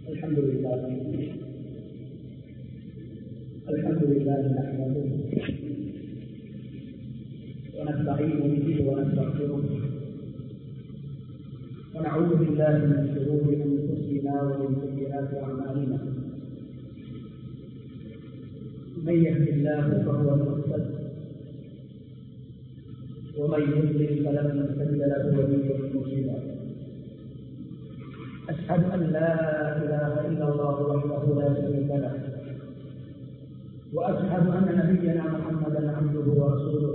الحمد لله الحمد لله نحمده ونستعين به ونستغفره ونعوذ بالله من شرور انفسنا ومن سيئات اعمالنا من يهد الله فهو المهتد ومن يضلل فلن تجد له وليا مرشدا أشهد أن لا إله إلا الله وحده لا شريك له وأشهد أن نبينا محمدا عبده ورسوله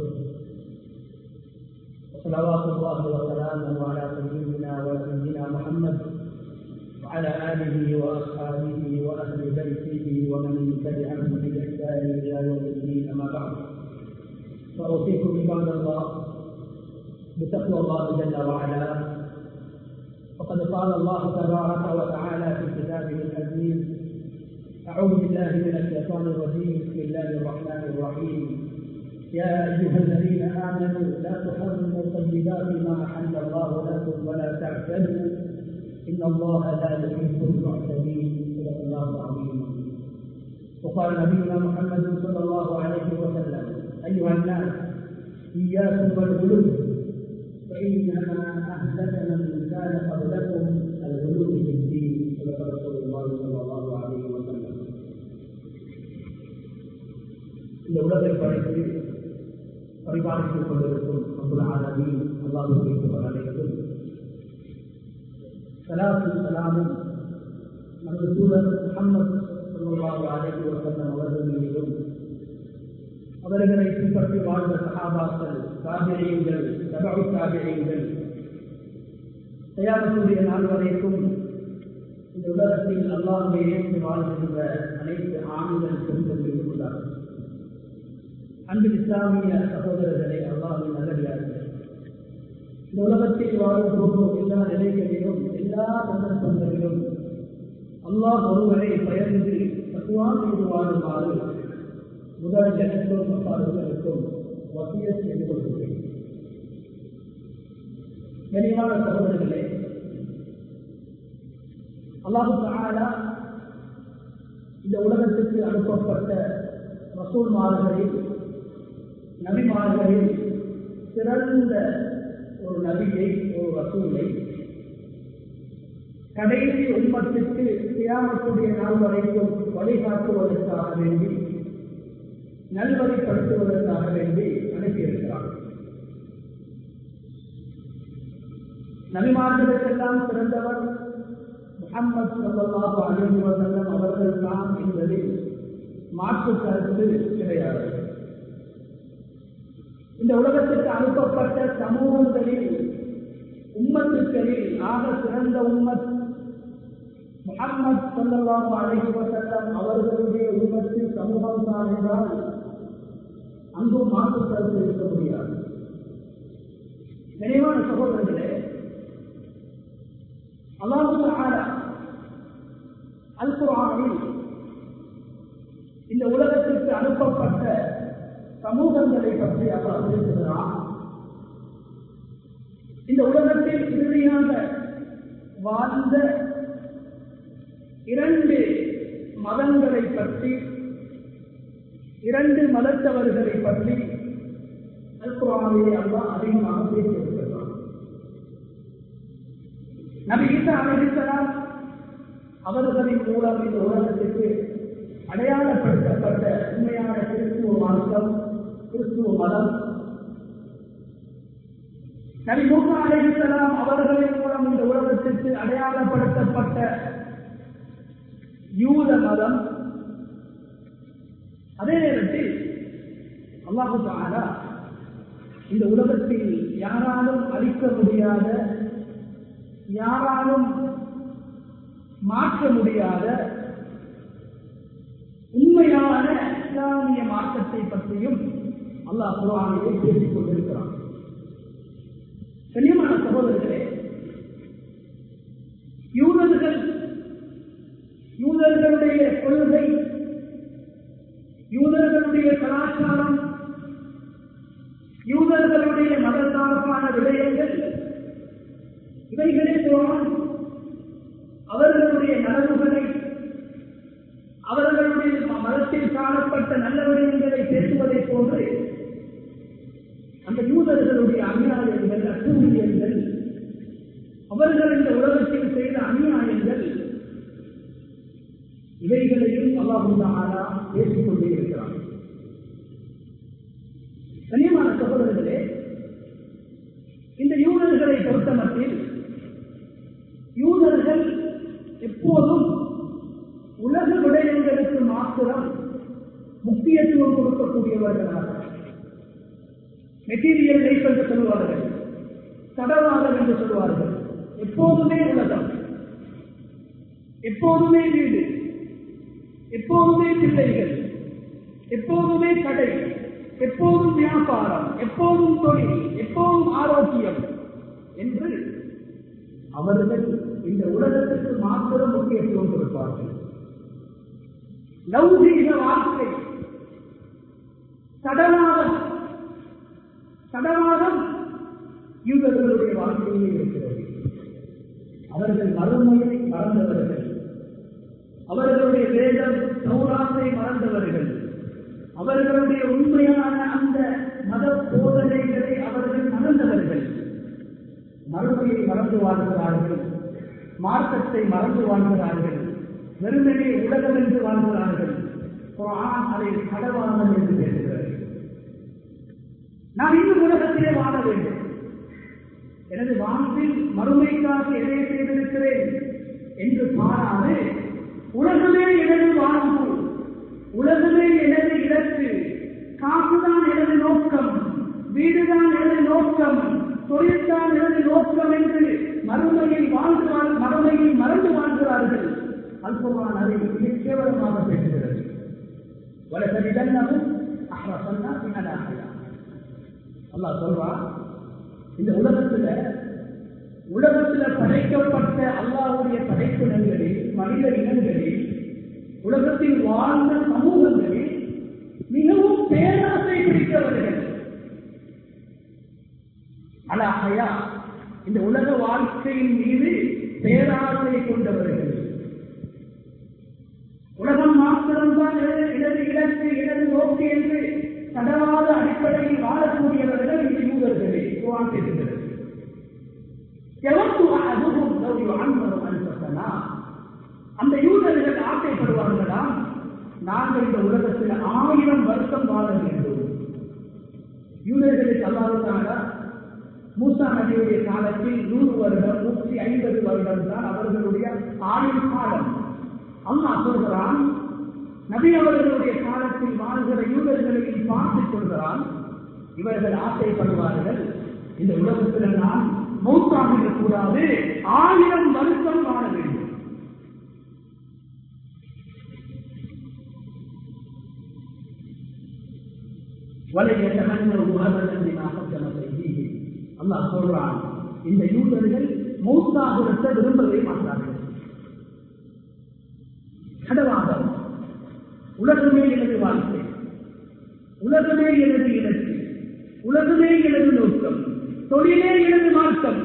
وصلوات الله وسلامه على سيدنا ونبينا محمد وعلى آله وأصحابه وأهل بيته ومن تبعهم بإحسان إلى يوم الدين أما بعد فأوصيكم عباد الله بتقوى الله جل وعلا وقد قال الله تبارك وتعالى في كتابه العزيز أعوذ بالله من الشيطان الرجيم بسم الله الرحمن الرحيم يا أيها الذين آمنوا لا تحرموا طيبات ما أحل الله لكم ولا تعتدوا إن الله لا يحب المعتدين صدق الله العظيم وقال نبينا محمد صلى الله عليه وسلم أيها الناس إياكم والغلو فإنما أهلك من كان قبلكم الغلو في الدين صدق رسول الله صلى الله عليه وسلم இந்த உலகை படைத்து பரிபாலித்துக் கொண்டிருக்கும் அப்துல் ஆலமீன் அல்லாஹுக்கு அனைத்தும் சலாத்தும் சலாமும் நமது தூதர் முகமது சொல்லுவாக அழைத்து வசல்லம் அவர்கள் மீதும் அவர்களை பின்பற்றி வாழ்ந்த சகாபாக்கள் காவிரியங்கள் தபு காவிரியங்கள் தயாரக்கூடிய நாள் வரைக்கும் இந்த உலகத்தில் அல்லாஹை ஏற்று வாழ்கின்ற அனைத்து ஆண்கள் பெண்கள் இருக்கிறார்கள் அன்பு இஸ்லாமிய சகோதரர்களை அல்லாஹின் நல்லடியார்கள் இந்த உலகத்தில் வாழும் போகும் எல்லா நிலைகளிலும் எல்லா சந்தர்ப்பங்களிலும் அல்லாஹ் ஒருவரை பயந்து பத்துவான் செய்து வாழுமாறு முதல் ஜனத்தோர் மசாலர்களுக்கும் வசிய செய்து கொள்கிறேன் கனிவான சகோதரர்களே அல்லாஹு தாலா இந்த உலகத்துக்கு அனுப்பப்பட்ட ரசூல்மார்களில் நபிமார்களில் சிறந்த ஒரு நபியை ஒரு ரசூலை கடைசி உண்மத்திற்கு தியாகக்கூடிய நாள் வரைக்கும் வழிகாட்டுவதற்காக வேண்டி நல்வழிப்படுத்துவதற்காக வேண்டி அனுப்பியிருக்கிறார் நபிமார்களுக்கெல்லாம் சிறந்தவர் முகம்மது சல்லாஹு அலி வசல்லம் அவர்கள் தான் என்பதில் மாற்று கருத்து கிடையாது இந்த உலகத்திற்கு அனுப்பப்பட்ட சமூகங்களில் உம்மத்துக்களில் ஆக சிறந்த உம்மத் முகம்மது சல்லாஹு அலி வசல்லம் அவர்களுடைய உம்மத்தில் சமூகம் தான் என்றால் அங்கும் மாற்று கருத்து இருக்க முடியாது நினைவான சகோதரர்களே அல்லாஹு ஆலா அல் குரானில் இந்த உலகத்திற்கு அனுப்பப்பட்ட சமூகங்களை பற்றி அவர் பேசுகிறார் இந்த உலகத்தில் இறுதியாக வாழ்ந்த இரண்டு மதங்களை பற்றி இரண்டு மதத்தவர்களை பற்றி அல்குரானிலே அல்லா அதிகமாக பேசியிருக்கிறார் நபி ஈசா அலிசலாம் அவர்களின் மூலம் இந்த உலகத்திற்கு அடையாளப்படுத்தப்பட்ட உண்மையான கிறிஸ்துவ மார்க்கம் கிறிஸ்துவ மதம் நபி மூசா அலிசலாம் அவர்களின் மூலம் இந்த உலகத்திற்கு அடையாளப்படுத்தப்பட்ட யூத மதம் அதே நேரத்தில் அல்லாஹு தாலா இந்த உலகத்தில் யாராலும் அழிக்க முடியாத யாராலும் மாற்ற முடியாத உண்மையான இஸ்லாமிய மாற்றத்தை பற்றியும் அல்லாஹ் குரானிலே பேசிக் கொண்டிருக்கிறான் கண்ணியமான சகோதரர்களே யூதர்கள் யூதர்களுடைய கொள்கை யூதர்களுடைய கலாச்சாரம் யூதர்களுடைய மதத்தார்பான விடயங்கள் இவைகளே குரான் அவர்களுடைய நலவுகளை சம்பந்தப்பட்ட நல்ல விடயங்களை பேசுவதை போன்று அந்த யூதர்களுடைய அநியாயங்கள் அட்டூழியங்கள் அவர்கள் இந்த உலகத்தில் செய்த அநியாயங்கள் இவைகளையும் அல்லாஹுதாரா பேசிக் கொண்டே இருக்கிறார் கனியமான சகோதரர்களே இந்த யூதர்களை பொறுத்தமட்டில் யூதர்கள் எப்போதும் உலக விடயங்களுக்கு மாத்திரம் முக்கியத்துவம் கொடுக்கக்கூடியவர்களாக மெட்டீரியல் லைஃப் என்று சொல்வார்கள் தடவாதம் என்று சொல்வார்கள் எப்போதுமே உலகம் எப்போதுமே வீடு எப்போதுமே பிள்ளைகள் எப்போதுமே கடை எப்போதும் வியாபாரம் எப்போதும் தொழில் எப்போதும் ஆரோக்கியம் என்று அவர்கள் இந்த உலகத்திற்கு மாத்திரம் முக்கியத்துவம் கொடுப்பார்கள் லௌகீக வாழ்க்கை தடவாதம் தடவாதம் யூதர்களுடைய வாழ்க்கையிலே இருக்கிறது அவர்கள் மறுமையை மறந்தவர்கள் அவர்களுடைய வேதம் சௌராத்தை மறந்தவர்கள் அவர்களுடைய உண்மையான அந்த மத போதனைகளை அவர்கள் மறந்தவர்கள் மறுமையை மறந்து வாழ்கிறார்கள் மார்க்கத்தை மறந்து வாழ்கிறார்கள் வெறுமனே உலகம் என்று வாழ்கிறார்கள் குரான் அதை கடவாதம் என்று பேசுகிறது நான் இந்த உலகத்திலே வாழ வேண்டும் எனது வாழ்வில் மறுமைக்காக எதை செய்திருக்கிறேன் என்று பாராது உலகமே எனது வாழ்வு உலகமே எனது இலக்கு காசுதான் எனது நோக்கம் வீடுதான் எனது நோக்கம் தொழில்தான் எனது நோக்கம் என்று மறுமையை வாழ்ந்து மறுமையை மறந்து வாழ்கிறார்கள் அல்பமான அதை மிக கேவலமாக பேசுகிறது வளசரிதன்னமும் அஹ்ரசன்னா பின்னலாகலாம் அல்லாஹ் சொல்றான் இந்த உலகத்துல உலகத்துல படைக்கப்பட்ட அல்லாவுடைய படைப்பினங்களில் மனித இனங்களில் உலகத்தில் வாழ்ந்த சமூகங்களில் மிகவும் பேராசை பிடித்தவர்கள் அலாஹயா இந்த உலக வாழ்க்கையின் மீது பேராசை கொண்டவர்கள் உலகம் மாத்திரம்தான் இடது இலக்கு இடது நோக்கு என்று தடவாத அடிப்படையில் வாழக்கூடியவர்கள் இந்த யூதர்களே குரான் பேசுகிறது எவருக்கு அதுவும் ஆண்மரம் அனுப்பனா அந்த யூதர்கள் ஆசைப்படுவார்களாம் நாங்கள் இந்த உலகத்தில் ஆயிரம் வருஷம் வாழ வேண்டும் யூதர்களுக்கு அல்லாததாக மூசா நபியுடைய காலத்தில் நூறு வருடம் நூற்றி ஐம்பது வருடம் தான் அவர்களுடைய ஆயுள் காலம் அம்மா சொல்கிறான் நபி அவர்களுடைய காலத்தில் வாழ்கிற யூதர்களையும் பார்த்துக் கொள்கிறான் இவர்கள் ஆசைப்படுவார்கள் இந்த உலகத்தில் நான் மௌத்தாக கூடாது ஆயிரம் வருஷம் வாழ வேண்டும் வலைய தகவல் உலகத்தில் அல்லாஹ் சொல்றான் இந்த யூதர்கள் மௌத்தாகுறத்தை விரும்பவே மாட்டார்கள் கடவாதம் உலகமே எனது வாழ்க்கை உலகமே எனது இலக்கு உலகமே எனது நோக்கம் தொழிலே எனது மார்க்கம்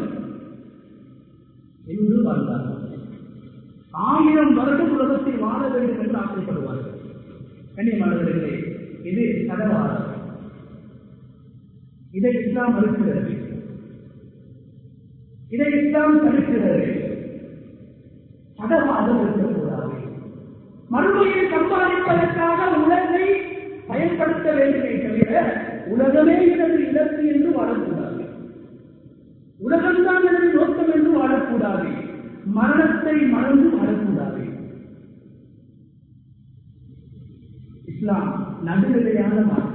என்று வாழ்ந்தார்கள் ஆயிரம் வருடம் உலகத்தில் வாழ வேண்டும் என்று ஆசைப்படுவார்கள் கண்ணியமானவர்களே இது கடவாதம் இதை இஸ்லாம் மறுக்கிறது இதை இஸ்லாம் தடுக்கிறது கடவாதம் இருக்கக்கூடாது மறுமையை சம்பாதிப்பதற்காக உலகை பயன்படுத்த வேண்டுமே தவிர உலகமே எனது இலக்கு என்று வாழக்கூடாது உலகம்தான் எனது நோக்கம் என்று வாழக்கூடாது மரணத்தை மறந்து வாழக்கூடாது இஸ்லாம் நடுநிலையான மாற்றம்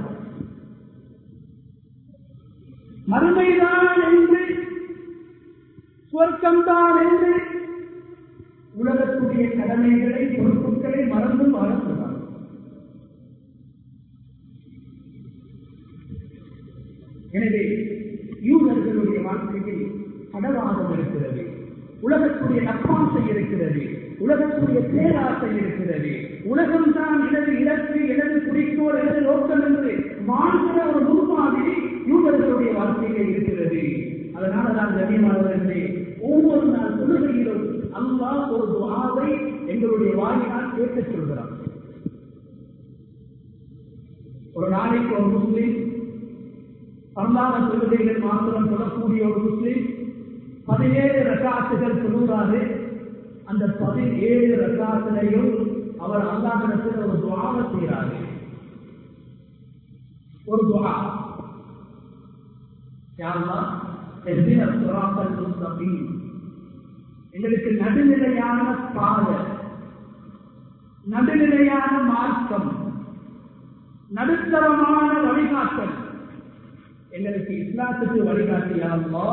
மறுமைதான் என்று சுவர்க்கம்தான் என்று உலகத்துடைய கடமைகளை பொறுப்புகளை மறந்து வாழக்கூடாது எனவே யூதர்களுடைய வாழ்க்கையில் கடவாதம் இருக்கிறது உலகத்துடைய நப்பாசை இருக்கிறது உலகத்துடைய பேராசை இருக்கிறது உலகம்தான் எனது இலக்கு எனது குறிக்கோள் எனது நோக்கம் என்று வாழ்கிற ஒரு முன்மாதிரி யூதர்களுடைய வாழ்க்கையிலே இருக்கிறது அதனால தான் கண்ணியமானவர்களே ஒவ்வொரு நாள் தொழுகையிலும் அல்லாஹ் ஒரு துவாவை எங்களுடைய வாயினால் கேட்கச் சொல்கிறார் ஒரு நாளைக்கு ஒரு முஸ்லீம் பரந்தான தொழுகைகள் மாத்திரம் தொடரக்கூடிய ஒரு முஸ்லீம் பதினேழு ரகாத்துகள் சொல்லுகிறாரு அந்த பதினேழு ரகாத்திலையும் அவர் அல்லாஹிடத்தில் ஒரு துவாவை செய்கிறாரு ஒரு துவா யாரெல்லாம் எங்களுக்கு நடுநிலையான பாதை நடுநிலையான மார்க்கம் நடுத்தரமான வழிகாட்டல் எங்களுக்கு இஸ்லாத்துக்கு வழிகாட்டியாமோ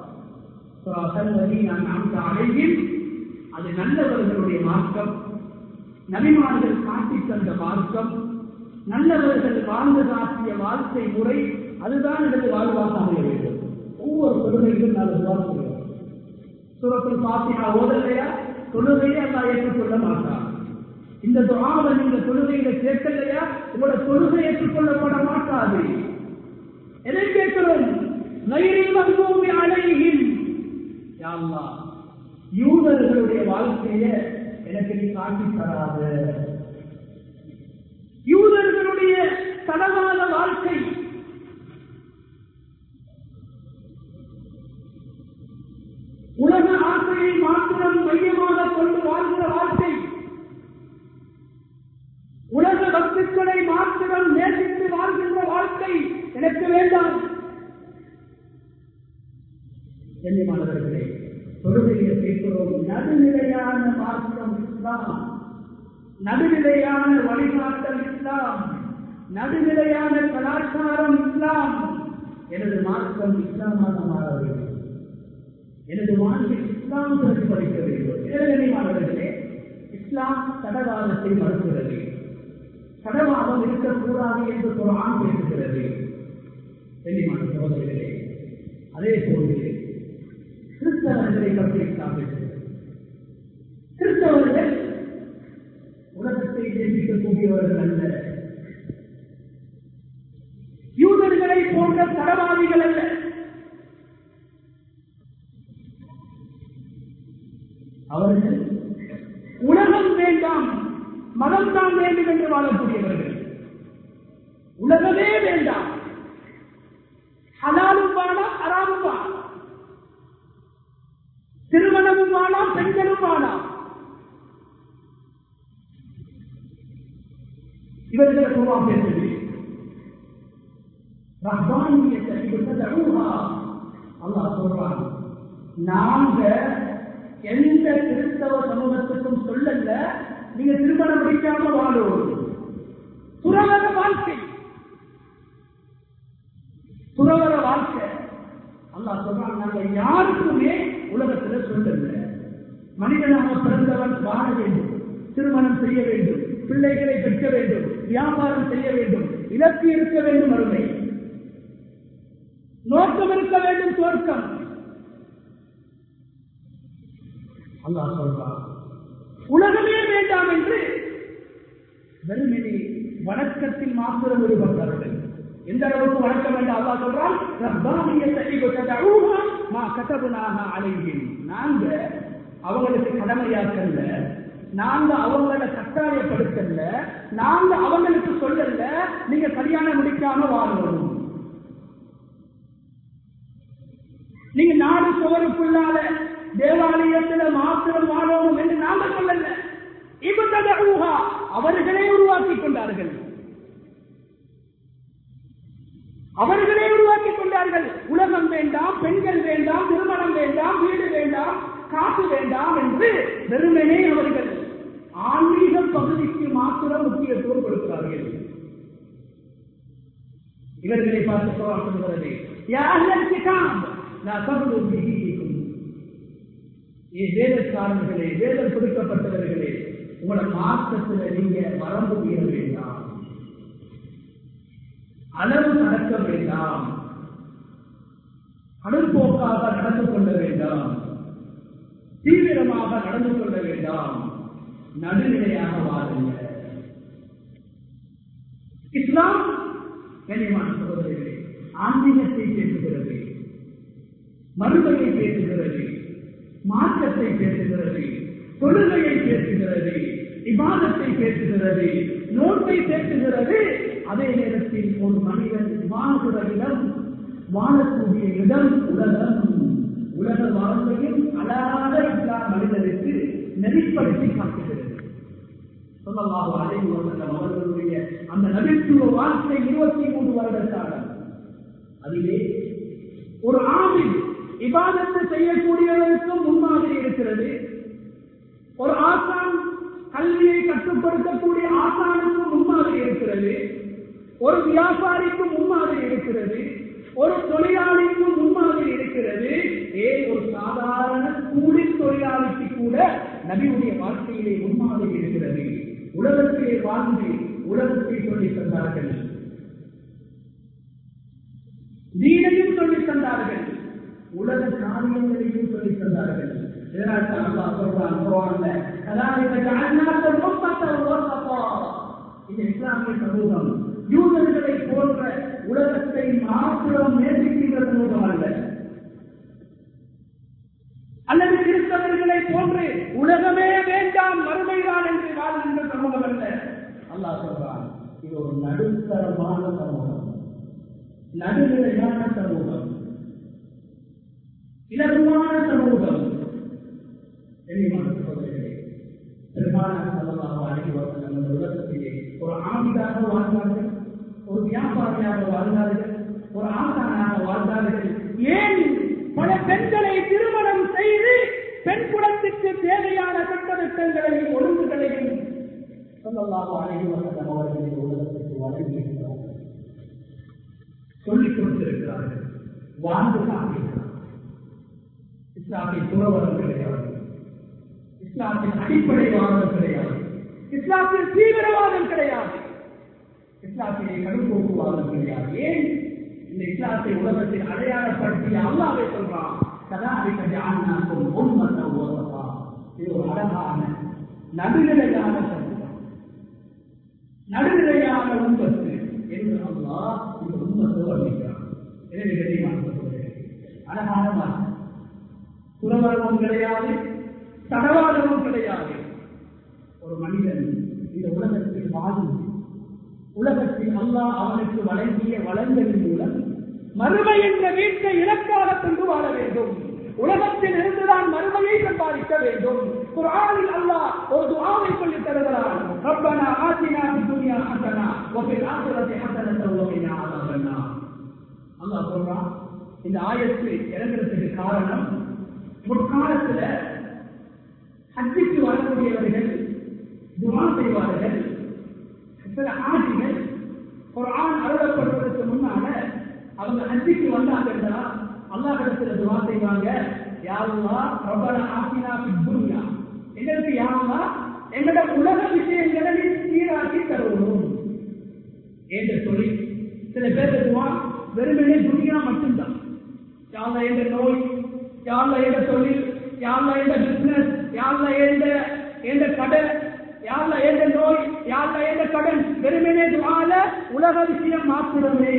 அழகில் அது நல்லவர்களுடைய மார்க்கம் நபிமார்கள் காட்டி தந்த மார்க்கம் நல்லவர்கள் வாழ்ந்து காட்டிய வாழ்க்கை முறை அதுதான் எனது வாழ்வாக அமைய வேண்டும் ஒவ்வொரு தொழுகையிலும் நான் வாழ்க்கையோம் சுரத்தில் பாத்தியா ஓதலையா தொழுகையை அல்லா ஏற்றுக்கொள்ள மாட்டான் இந்த துவாவை நீங்க தொழுகையில கேட்கலையா உங்களோட தொழுகை ஏற்றுக்கொள்ளப்பட மாட்டாது எதை கேட்கிறோம் நயிரில் மன்பூமி அழகில் யாழ்லா யூதர்களுடைய வாழ்க்கைய எனக்கு நீ காட்டி தராத யூதர்களுடைய தடவாத வாழ்க்கை உலக ஆசையை மாத்திரம் மையமாக கொண்டு வாழ்கிற வாழ்க்கை உலக பக்துக்களை மாத்திரம் நேசித்து வாழ்கின்ற வாழ்க்கை எனக்கு வேண்டாம் கண்ணியமானவர்களே தொழுகையை கேட்கிறோம் நடுநிலையான மார்க்கம் இஸ்லாம் நடுநிலையான வழிகாட்டல் இஸ்லாம் நடுநிலையான கலாச்சாரம் இஸ்லாம் எனது மார்க்கம் இஸ்லாமாக மாற வேண்டும் எனது வாழ்க்கை இஸ்லாம் பிரதிபலிக்க வேண்டும் கண்ணியமானவர்களே இஸ்லாம் தடவாதத்தை மறுக்கிறது தடவாதம் இருக்கக்கூடாது என்று ஒரு ஆண் பேசுகிறது கண்ணியமான சகோதரர்களே அதே போன்று கிறிஸ்தவர்களை பற்றி இஸ்லாம் பேசுகிறது கிறிஸ்தவர்கள் உலகத்தை ஜெயிக்கக்கூடியவர்கள் அல்ல யூதர்களை போன்ற தடவாதிகள் அல்ல அவர்கள் உலகம் வேண்டாம் மதம் தான் வேண்டும் என்று வாழக்கூடியவர்கள் உலகமே வேண்டாம் ஹலாலும் வாழாம் அறாமும் வாழாம் திருமணமும் வாழாம் பெண்களும் வாழாம் இவர்களை சும்மா பேசுகிறேன் ரஹ்மானியத்தை அல்லாஹ் சொல்றான் நாங்க எந்த கிறிஸ்தவ சமூகத்துக்கும் சொல்லல நீங்க திருமணம் முடிக்காம வாழும் துறவர வாழ்க்கை துறவர வாழ்க்கை அல்லாஹ் சொல்றான் நாங்க யாருக்குமே உலகத்துல சொல்லல மனிதனாக பிறந்தவன் வாழ வேண்டும் திருமணம் செய்ய வேண்டும் பிள்ளைகளை பெற்க வேண்டும் வியாபாரம் செய்ய வேண்டும் இலக்கு இருக்க வேண்டும் அருமை நோக்கம் இருக்க வேண்டும் தோற்கம் அல்லாஹ் சொல்றான் உலகமே வேண்டாம் என்று வெறுமனே வணக்கத்தில் மாத்திரம் ஈடுபட்டார்கள் எந்த அளவுக்கு வணக்கம் என்று அல்லா சொல்றான் மா கதபுனாக அலைகின் நாங்க அவங்களுக்கு கடமையாக்கல்ல நாங்க அவங்கள கட்டாயப்படுத்தல நாங்க அவங்களுக்கு சொல்லல நீங்க கல்யாணம் முடிக்காம வாழணும் நீங்க நாடு சுவருக்குள்ளால தேவாலயத்துல மாத்திரம் வாழணும் என்று நாம சொல்லல இவங்க அவர்களே உருவாக்கி கொண்டார்கள் அவர்களே உருவாக்கி கொண்டார்கள் உலகம் வேண்டாம் பெண்கள் வேண்டாம் திருமணம் வேண்டாம் வீடு வேண்டாம் காசு வேண்டாம் என்று வெறுமனே அவர்கள் ஆன்மீக பகுதிக்கு மாத்திரம் முக்கியத்துவம் கொடுக்கிறார்கள் இவர்களை பார்த்து குரான் சொல்கிறது யார் கிதாப் நான் தகுதி பிஹீக்கும் ஏ வேதக்காரர்களே வேதம் கொடுக்கப்பட்டவர்களே உங்களோட மார்க்கத்தில் நீங்க வரம்பு மீற வேண்டாம் அளவு நடக்க வேண்டாம் அனுப்போக்காக நடந்து கொள்ள வேண்டாம் தீவிரமாக நடந்து கொள்ள வேண்டாம் நடுநிலையாக வாருங்க இஸ்லாம் கனிமான சகோதரர்களே ஆன்மீகத்தை பேசுகிறது மறுமையை பேசுகிறது மாற்றத்தை பேசுகிறது தொழுகையை பேசுகிறது இபாதத்தை பேசுகிறது நோட்டை பேசுகிறது அதே நேரத்தில் ஒரு மனிதன் வாழ்கிற இடம் வாழக்கூடிய இடம் உலகம் உலக வாழ்க்கையும் அழகாக இஸ்லாம் மனிதனுக்கு நெறிப்படுத்தி காட்டுகிறது சொல்லலாக அலைவு வசல்லம் அவர்களுடைய அந்த நபித்துவ வாழ்க்கை இருபத்தி மூன்று வருட காலம் அதிலே ஒரு ஆவின் இபாதத்தை செய்யக்கூடியவருக்கும் முன்மாதிரி இருக்கிறது ஒரு ஆசான் கல்வியை கற்றுக் கொடுக்கக்கூடிய ஆசானுக்கும் முன்மாதிரி இருக்கிறது ஒரு வியாபாரிக்கும் முன்மாதிரி இருக்கிறது ஒரு தொழிலாளிக்கும் முன்மாதிரி இருக்கிறது ஏ ஒரு சாதாரண கூலி தொழிலாளிக்கு கூட நபியுடைய வாழ்க்கையிலே முன்மாதிரி இருக்கிறது உலகத்திலே வாழ்ந்து உலகத்தை சொல்லித் தந்தார்கள் தீனையும் சொல்லித் தந்தார்கள் உலக காரியங்களையும் சொல்லித் தந்தார்கள் இதனால் தான் அல்லாஹ் சொல்றான் குர்ஆன்ல கதாலிக ஜஅல்னாக்கும் உம்மத்தன் வஸதா இந்த இஸ்லாமிய சமூகம் யூதர்களை போன்ற உலகத்தை மாத்திரம் நேசிக்கின்ற சமூகம் அல்ல அல்லது கிறிஸ்தவர்களை போன்று உலகமே வேண்டாம் மறுமைதான் என்று வாழ்கின்ற சமூகம் அல்ல அல்லாஹ் சொல்றான் இது ஒரு நடுத்தரமான சமூகம் நடுநிலையான சமூகம் இலகுவான சமூகம் பெருமானார் சல்லல்லாஹு அலைஹி வஸல்லம் இந்த உலகத்திலே ஒரு ஆபிதாக வாழ்ந்தார்கள் ஒரு வியாபாரியாக வாழ்ந்தார்கள் ஒரு ஆசானாக வாழ்ந்தார்கள் ஏன் பல பெண்களை திருமணம் செய்து பெண் குலத்துக்கு தேவையான சட்டத்திட்டங்களையும் ஒழுங்குகளையும் சல்லல்லாஹு அலைஹி வஸல்லம் அவர்கள் இந்த உலகத்திற்கு வழங்கியிருக்கிறார்கள் சொல்லிக் கொடுத்திருக்கிறார்கள் வாழ்ந்து காட்டியிருக்கிறார்கள் இஸ்லாமிய துறவரம் கிடையாது இஸ்லாத்தின் அடிப்படைவாதம் கிடையாது இஸ்லாத்தின் தீவிரவாதம் கிடையாது இஸ்லாத்திலே கடும்போக்குவாதம் கிடையாது ஏன் இந்த இஸ்லாத்தை உலகத்தில் அடையாளப்படுத்திய அல்லாவை சொல்றான் கதாபிக ஜானாக்கும் உண்மத்த ஓசப்பா இது ஒரு அழகான நடுநிலையான சமூகம் நடுநிலையான உண்பத்து என்று அல்லாஹ் இந்த உண்மத்தை வர்ணிக்கிறான் எனவே கண்ணியமான சகோதரர்களே, அழகான வார்த்தை துறவரமும் கிடையாது தடவாளமும் கிடையாது ஒரு மனிதன் இந்த உலகத்தில் வாழும் உலகத்தில் அல்லாஹ் அவனுக்கு வழங்கிய வளங்களின் மூலம் மறுமை என்ற வீட்டை இலக்காக கொண்டு வாழ வேண்டும் உலகத்தில் இருந்துதான் மறுமையை சம்பாதிக்க வேண்டும் குர்ஆனில் அல்லாஹ் ஒரு துஆவை சொல்லி தருகிறான் ரப்பனா ஆத்தினா ஃபித் துன்யா ஹஸனா வ ஃபில் ஆখিরাতি ஹஸனத்தன் வ கினா அஸாபன்னார் அல்லாஹ் சொல்றான் இந்த ஆயத்து இறங்குறதுக்கு காரணம் முற்காலத்துல ஹஜ்ஜுக்கு வரக்கூடியவர்கள் துவா செய்வார்கள் சில ஆட்சிகள் ஒரு ஆண் அருளப்படுவதற்கு முன்னால அவங்க ஹஜ்ஜுக்கு வந்தாங்கன்னா அல்லாஹிடத்துல துவா செய்வாங்க யாருவா ரப்பன ஆசினா துன்யா எங்களுக்கு யாருவா எங்களோட உலக விஷயங்களை நீ சீராக்கி தருவோம் என்று சொல்லி சில பேர் துவா வெறுமனே துனியா மட்டும்தான் யாழ்ல என்ற நோய் யாழ்ல என்ற தொழில் யாழ்ல என்ற பிசினஸ் யாழ்ல என்ற என்ற கடன் யாழ்ல என்ற நோய் யாழ்ல என்ற கடன் வெறுமனே துவால உலக விஷயம் மாத்திரமே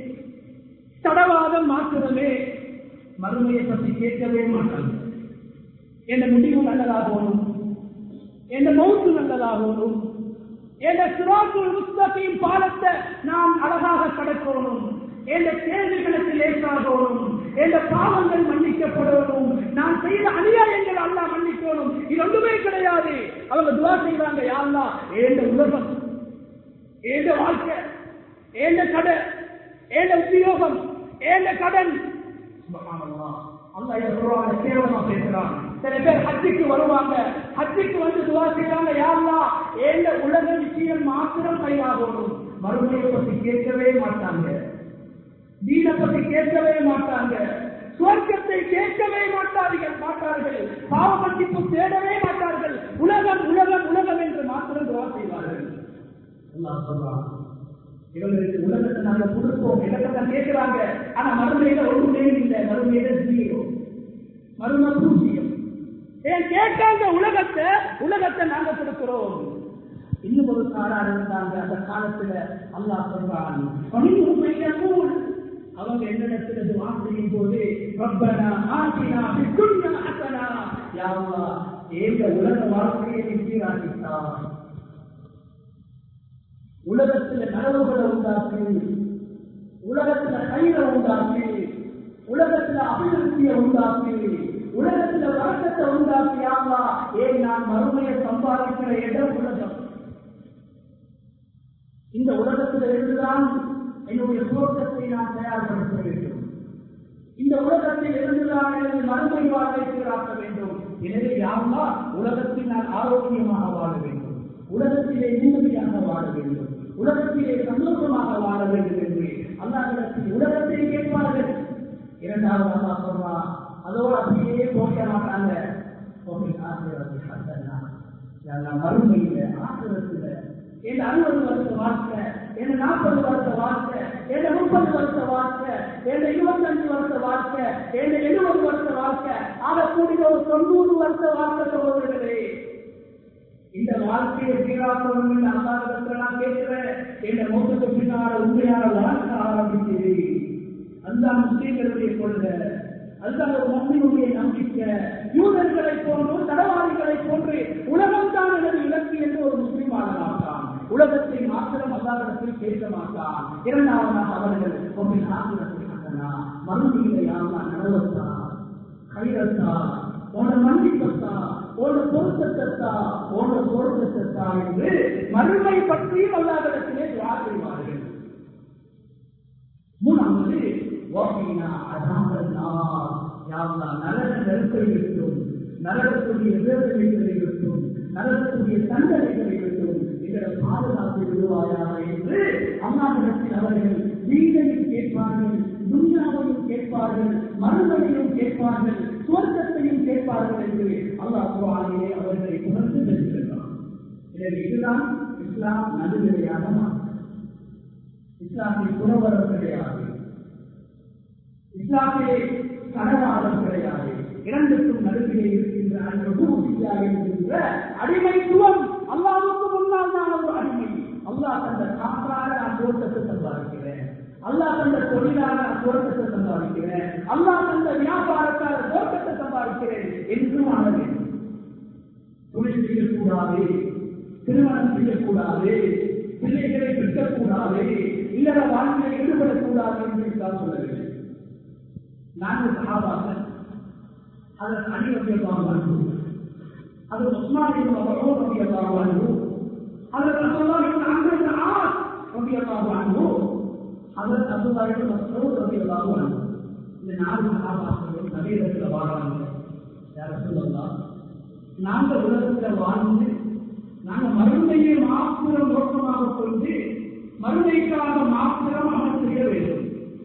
தடவாதம் மாத்திரமே மறுமையை பற்றி கேட்கவே மாட்டாங்க என்ற முடிவு நல்லதாகணும் என்ற மௌத்து நல்லதாகணும் என்ற சிராத்துல் முஸ்தகீம் பாலத்தை நாம் அழகாக கடக்கணும் என்ற கேள்விகளுக்கு லேசாகணும் என்ற பாவங்கள் மன்னிக்கப்படணும் நான் செய்த அநியாயங்கள் அல்லாஹ் மன்னிக்கணும் இது ஒன்றுமே கிடையாது அவங்க துவா செய்வாங்க யாருலா ஏந்த உலகம் ஏந்த வாழ்க்கை ஏந்த கடை ஏந்த உத்தியோகம் ஏந்த கடன் சுப்ஹானல்லாஹ். அல்லாஹ் இதை குர்ஆன்ல கேவலமா பேசுறான் சில பேர் ஹஜ்ஜுக்கு வருவாங்க ஹஜ்ஜுக்கு வந்து துவா செய்வாங்க யாருலா ஏந்த உலக விஷயம் மாத்திரம் கையாகணும் மறுமையை பற்றி கேட்கவே மாட்டாங்க தீன பற்றி கேட்கவே மாட்டாங்க சுவர்க்கத்தை கேட்கவே மாட்டார்கள் மாட்டார்கள் பாவ மன்னிப்பு தேடவே மாட்டார்கள் உலகம் உலகம் உலகம் என்று மாத்திரம் துவா செய்வார்கள் அல்லாஹ் சொல்றான் இவங்களுக்கு உலகத்தை நாங்க கொடுப்போம் இடத்தை கேட்கிறாங்க ஆனா மறுமையில ஒன்றுமே இல்லை மறுமையில ஜீரோ மறுமை பூஜ்ஜியம் ஏன் கேட்டாங்க உலகத்தை உலகத்தை நாங்க கொடுக்கிறோம் இன்னும் ஒரு சாரார் இருந்தாங்க அந்த காலத்துல அல்லாஹ் சொல்றான் பணியும் மையமும் அவங்க என்னிடத்துல துவா செய்யும் போது ரப்பனா ஆசினா பித்துன்யா ஹசனா யா அல்லாஹ் ஏங்க உலக வாழ்க்கையை நிச்சயராக்கிட்டான் உலகத்தில் நலவுகளை உண்டாக்கி உலகத்துல கயிறை உண்டாக்கி உலகத்துல அபிவிருத்தியை உண்டாக்கி உலகத்துல வழக்கத்தை உண்டாக்கி ஆமா ஏன் நான் மறுமையை சம்பாதிக்கிற இடம் உலகம் இந்த உலகத்தில் இருந்துதான் என்னுடைய துவக்கத்தை நான் தயார்படுத்த வேண்டும் இந்த உலகத்தில் இருந்துதான் எனது மறுமை வாழ்வை சீராக்க வேண்டும் எனவே யாருமா உலகத்தில் நான் ஆரோக்கியமாக வாழ வேண்டும் உலகத்திலே நிம்மதியாக வாழ வேண்டும் உலகத்திலே சந்தோஷமாக வாழ வேண்டும் என்று அல்லாஹிடத்தில் உலகத்தை கேட்பார்கள் இரண்டாவது அல்லா சொல்றா அதோடு அப்படியே போக மாட்டாங்க மறுமையில ஆசிரத்துல என் அறுபது வருஷ வாழ்க்கை என் நாற்பது வருஷ வாழ்க்கை என் முப்பது வருஷ வாழ்க்கை என் இருபத்தஞ்சு வருஷ வாழ்க்கை என் எழுபது வருஷ வாழ்க்கை ஆகக்கூடிய ஒரு தொண்ணூறு வருஷ வாழ்க்கை சகோதரர்களே இந்த வாழ்க்கையை சீராக்கணும் என்று அல்லாஹிடத்தில் நான் கேட்கிறேன் என் மூத்துக்கு பின்னால உண்மையான வாழ்க்கை ஆரம்பிக்கிறது அந்த முஸ்லீம்களுடைய கொள்கை அதுதான் ஒரு மந்தினுடைய நம்பிக்கை யூதர்களை போன்று தடவாளிகளை போன்று உலகம் தான் எனது இலக்கு என்று ஒரு முஸ்லீம் ஆக மாட்டான் உலகத்தை மாத்திரம் அல்லாவிடத்தில் பேச மாட்டான் இரண்டாவதாக அவர்கள் ஒரு ஆசிரத்தை கண்டனா மறுமையில யாருமா நலவத்தா கைரத்தா உன மன்னிப்பத்தா உன பொருத்தத்தா உன பொருத்தத்தா என்று மறுமை பற்றியும் அல்லாவிடத்திலே துவா செய்வார்கள் மூணாவது ஓகேனா அதாமல்லா யாவா நரக நெருப்பை விட்டும் நரகக்கூடிய வேதனைகளை விட்டும் நரகக்கூடிய தண்டனைகளை விட்டும் எங்களை பாதுகாத்து விடுவாயாக என்று அம்மாவிடத்தில் அவர்கள் வீடையும் கேட்பார்கள் துன்யாவையும் கேட்பார்கள் மறுமையையும் கேட்பார்கள் சுவர்க்கத்தையும் கேட்பார்கள் என்று அல்லாஹ் குரானிலே அவர்களை புகழ்ந்து பெற்றிருக்கிறார் எனவே இதுதான் இஸ்லாம் நடுநிலையாக மாறும் இஸ்லாமில் புறவரம் கிடையாது இஸ்லாமிலே கனவாளம் கிடையாது இரண்டுக்கும் நடுவிலே இருக்கின்ற அந்த ரூபியா என்கின்ற அடிமைத்துவம் அல்லாவுக்கு முன்னால் நான் ஒரு அடிமை அல்லாஹ் தந்த காற்றாக நான் தோட்டத்தை சம்பாதிக்கிறேன் அல்லாஹ் தந்த தொழிலாக நான் தோட்டத்தை சம்பாதிக்கிறேன் அல்லாஹ் தந்த வியாபாரத்தால் தோட்டத்தை சம்பாதிக்கிறேன் என்றும் ஆன வேண்டும் தொழில் செய்யக்கூடாது திருமணம் செய்யக்கூடாது பிள்ளைகளை பெற்றக்கூடாது இல்லற வாழ்க்கையில் ஈடுபடக்கூடாது என்று தான் சொல்லவில்லை நான்கு சகாபாக்கள் அதன் அணிவகையாக வாழ்வோம் அது உஸ்மானின் ரவியதாக வாழ்வோம் அதன் ரசோல்லாவின் அங்கிருந்த ஆர் ரவியதாக வாழ்வோம் அதன் அசுதாரின் மசோர் ரவியதாக வாழ்வோம் இந்த நாலு சகாபாக்களும் நவீனத்தில் வாழாங்க யார சொல்லலாம் நாங்கள் உலகத்தில் வாழ்ந்து நாங்கள் மருந்தையை மாத்திரம் நோக்கமாக கொண்டு மருந்தைக்காக மாத்திரம் அமல் செய்ய வேண்டும்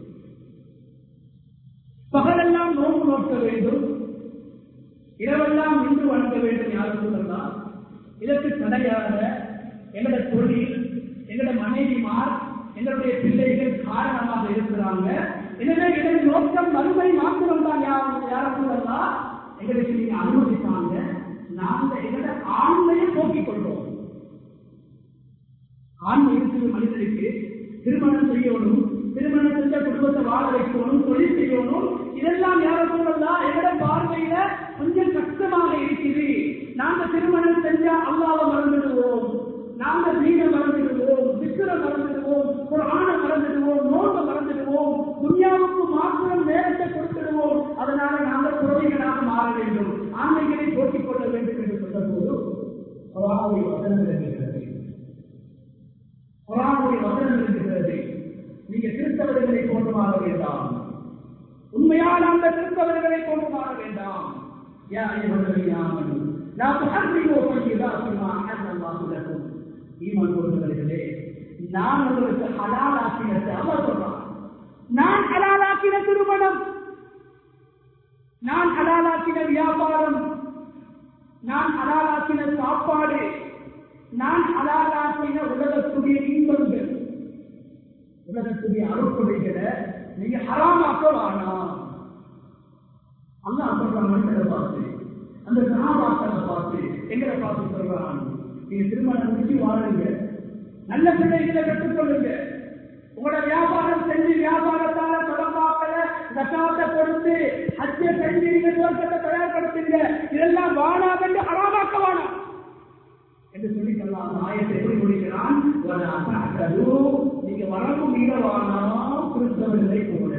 பகலெல்லாம் நோக்கு நோக்க வேண்டும் இரவெல்லாம் நின்று வணங்க வேண்டும் யாரும் சொல்லலாம் இதற்கு தடையாக எங்களோட தொழில் எங்களோட மனைவிமார் எங்களுடைய பிள்ளைகள் காரணமாக இருக்கிறாங்க எனவே எனது நோக்கம் மறுமை மாத்திரம் தான் யாரும் யாரும் சொல்லலாம் எங்களுக்கு நீங்க அனுமதித்தாங்க நாங்க எங்களோட ஆண்மையை போக்கிக் கொள்றோம் ஆண்மை இருக்கிற மனிதனுக்கு திருமணம் செய்யணும் திருமணம் செஞ்ச குடும்பத்தை வாழ வைக்கணும் தொழில் செய்யணும் இதெல்லாம் யார சொல்லலாம் எங்கட பார்வையில கொஞ்சம் கஷ்டமாக இருக்குது நாங்க திருமணம் செஞ்சா அல்லாவை மறந்துடுவோம் நாங்க வீட மறந்துடுவோம் சித்திர மறந்துடுவோம் ஒரு ஆணை மறந்துடுவோம் நோட்டை மறந்துடுவோம் துன்யாவுக்கு மாத்திரம் நேரத்தை கொடுத்துடுவோம் அதனால நாங்கள் குழந்தைகளாக மாற வேண்டும் ஆண்மைகளை போட்டிக் கொள்ள வேண்டும் என்று சொன்னபோது குரானுடைய வசனம் இருக்கிறது குரானுடைய வசனம் இருக்கிறது நீங்க கிறிஸ்தவர்களை கொண்டு மாற வேண்டாம் உண்மையான அந்த கிறிஸ்தவர்களை கொண்டு மாற வேண்டாம் யா ஐயவர்களாமன் நான் துஹர்ரிமு ஃபையிதாத்துமா அன்னல்லாஹு லக்கும் ஈமான் கொண்டவர்களே நான் உங்களுக்கு ஹலாலாக்கினது அவர் சொல்றான் நான் ஹலாலாக்கின திருமணம் நான் ஹலாலாக்கின வியாபாரம் நான் ஹலாலாக்கின சாப்பாடு நான் ஹலாலாக்கின உலகத்துடைய இன்பங்கள் உலகத்துடைய அறுப்புடைகளை நீங்க ஹராமாக்க வேணாம் அல்லாஹ் சொல்ற மனிதரை பார்த்து அந்த சகாபாக்களை பார்த்து எங்களை பார்த்து சொல்றான் நீங்க திருமணம் முடிச்சு வாழுங்க நல்ல பிள்ளைகளை கற்றுக்கொள்ளுங்க உங்களோட வியாபாரம் செஞ்சு வியாபாரத்தால தொடர்பாக்கல ஜக்காத்தை கொடுத்து ஹஜ்ஜ செஞ்சு நீங்க துவக்கத்தை தயார்படுத்துங்க இதெல்லாம் வானாம் என்று ஹராமாக்க வேணாம் என்று சொல்லி சொல்லலாம் அந்த ஆயத்தை எப்படி முடிக்கிறான் நீங்க வரம்பு மீறவானா கிறிஸ்தவர்களை போல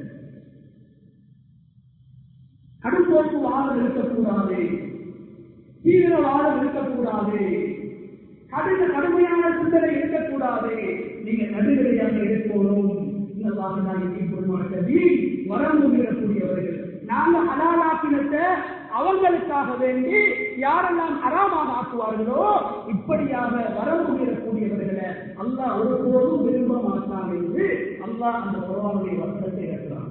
கடும்போக்கு வாழம் இருக்கக்கூடாது தீவிரவாதம் இருக்கக்கூடாது கடின கடுமையான சிந்தனை இருக்கக்கூடாது நீங்க நடுநிலையாக இருக்கணும் இன்னதாக நான் இங்கே வரம்பு மீறக்கூடியவர்கள் நாங்க ஹலாலாக்கினத்தை அவங்களுக்காக வேண்டி யாரெல்லாம் அறாமாக ஆக்குவார்களோ இப்படியாக வரம்பு மீறக்கூடியவர்களை அல்லாஹ் ஒருபோதும் விரும்ப மாட்டான் என்று அல்லாஹ் அந்த குரவானுடைய வசனத்தை இருக்கிறான்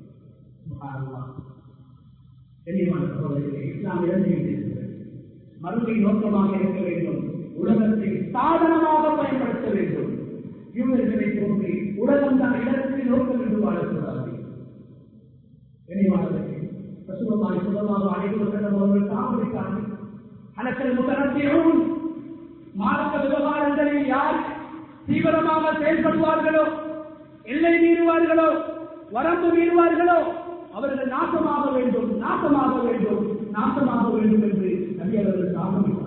இஸ்லாம் இழந்திருக்கிறது மறுமை நோக்கமாக இருக்க வேண்டும் உலகத்தை சாதனமாக பயன்படுத்த வேண்டும் யூனியர்களை போன்று உலகம் தான் இடத்தை நோக்கம் என்று வாழக்கூடாது கண்ணியமானவர்களே ரசூலுல்லாஹி ஸல்லல்லாஹு அலைஹி வஸல்லம் அவர்கள் தாமதித்தார்கள் அனக்கல் முத்தரத்தியும் மார்க்க விவகாரங்களில் யார் தீவிரமாக செயல்படுவார்களோ எல்லை மீறுவார்களோ வரம்பு மீறுவார்களோ அவர்கள் நாசமாக வேண்டும் நாசமாக வேண்டும் நாசமாக வேண்டும் என்று நபி அவர்கள் தாமதித்தார்